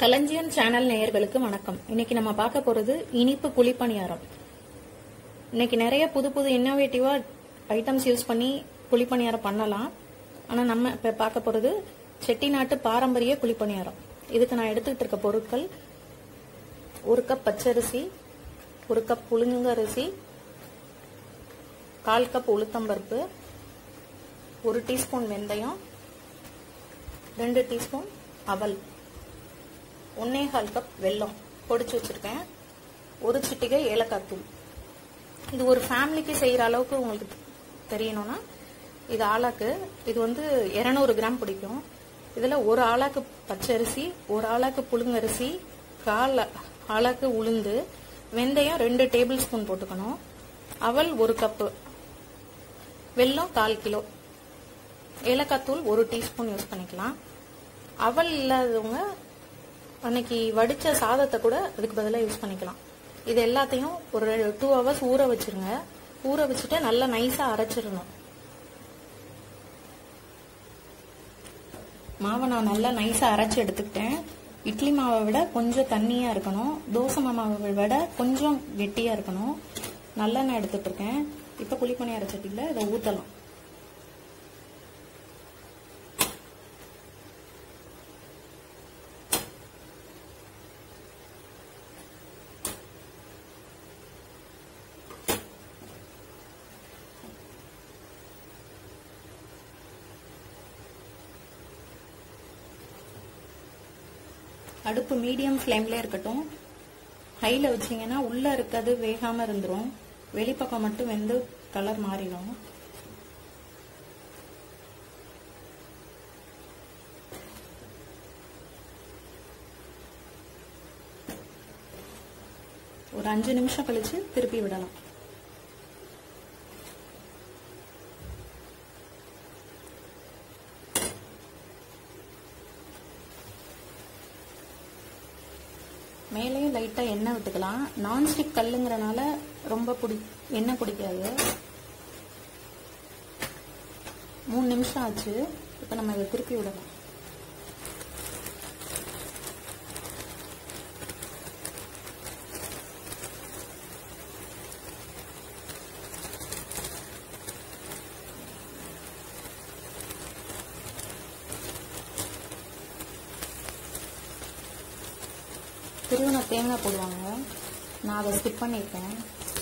களஞ்சியம் சேனல் நேயர்களுக்கு வணக்கம் இன்னைக்கு நம்ம பார்க்க போறது இனிப்பு குழிப்பணியாரம் இன்னைக்கு நிறைய புது புது இன்னோவேட்டிவா ஐட்டம்ஸ் யூஸ் பண்ணி குழிப்பணியாரம் பண்ணலாம் ஆனா நம்ம இப்ப பார்க்க போறது செட்டிநாட்டு பாரம்பரிய குழிப்பணியாரம் இதுக்கு நான் எடுத்துக்கிட்டு இருக்க பொருட்கள் ஒரு கப் பச்சரிசி ஒரு கப் புழுங்கரிசி கால் கப் உளுத்தம்பருப்பு ஒரு டீஸ்பூன் வெந்தயம் ரெண்டு டீஸ்பூன் அவல் ஒன்னே கால் கப் வெல்லம் பொடிச்சு வச்சிருக்கேன் ஒரு சிட்டிகை ஏலக்காய் தூள் இது ஒரு ஃபேமிலிக்கு செய்யற அளவுக்கு உங்களுக்கு தெரியணும்னா இது ஆளாக்கு இது வந்து 200 கிராம் பிடிக்கும் இதுல ஒரு ஆளாக்கு பச்சரிசி ஒரு ஆளாக்கு புழுங்கரிசி கால் ஆளாக்கு உளுந்து வெந்தயம் ரெண்டு டேபிள் ஸ்பூன் போட்டுக்கணும் அவல் ஒரு கப்பு வெல்லம் கால் கிலோ ஏலக்காய் தூள் ஒரு டீஸ்பூன் யூஸ் பண்ணிக்கலாம் அவல் இல்லாதவங்க அன்னைக்கு வடிச்ச சாதத்தை கூட அதுக்கு பதிலாக யூஸ் பண்ணிக்கலாம் இது எல்லாத்தையும் ஒரு டூ ஹவர்ஸ் ஊற வச்சிருங்க ஊற வச்சுட்டு நல்லா நைஸா அரைச்சிடணும் மாவை நான் நல்லா நைஸா அரைச்சு எடுத்துக்கிட்டேன் இட்லி மாவை விட கொஞ்சம் தண்ணியா இருக்கணும் தோசை மாவை விட கொஞ்சம் கெட்டியா இருக்கணும் நல்லெண்ணெய் எடுத்துட்டு இருக்கேன் இப்ப குழிப்பணி அரைச்சட்டில இதை ஊத்தலாம் அடுப்பு மீடியம் ஃப்ளேம்ல இருக்கட்டும் ஹைல வச்சீங்கன்னா உள்ள இருக்கிறது வேகாம இருந்துரும் வெளிப்பக்கம் மட்டும் வெந்து கலர் மாறிடும் ஒரு அஞ்சு நிமிஷம் கழிச்சு திருப்பி விடலாம் மேலேயும் லைட்டா எண்ணெய் விட்டுக்கலாம் நான்ஸ்டிக் கல்லுங்கிறனால ரொம்ப பிடி எண்ணெய் பிடிக்காது மூணு நிமிஷம் ஆச்சு இப்போ நம்ம இதை திருப்பி விடலாம் திருவண்ண தேங்காய் போடுவாங்க நான் அதை ஸ்கிப் பண்ணியிருக்கேன்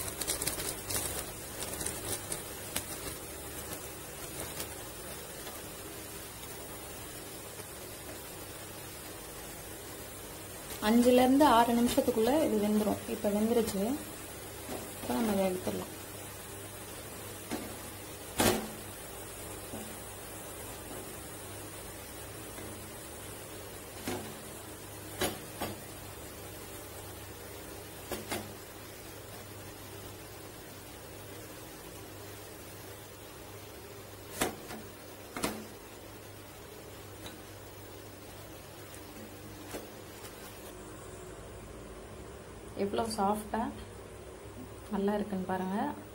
அஞ்சுல இருந்து ஆறு நிமிஷத்துக்குள்ள இது வெந்துடும் இப்ப வெந்துருச்சு இப்போ நம்ம இதை எடுத்துடலாம் எவ்வளோ சாஃப்டாக நல்லா இருக்குன்னு பாருங்கள்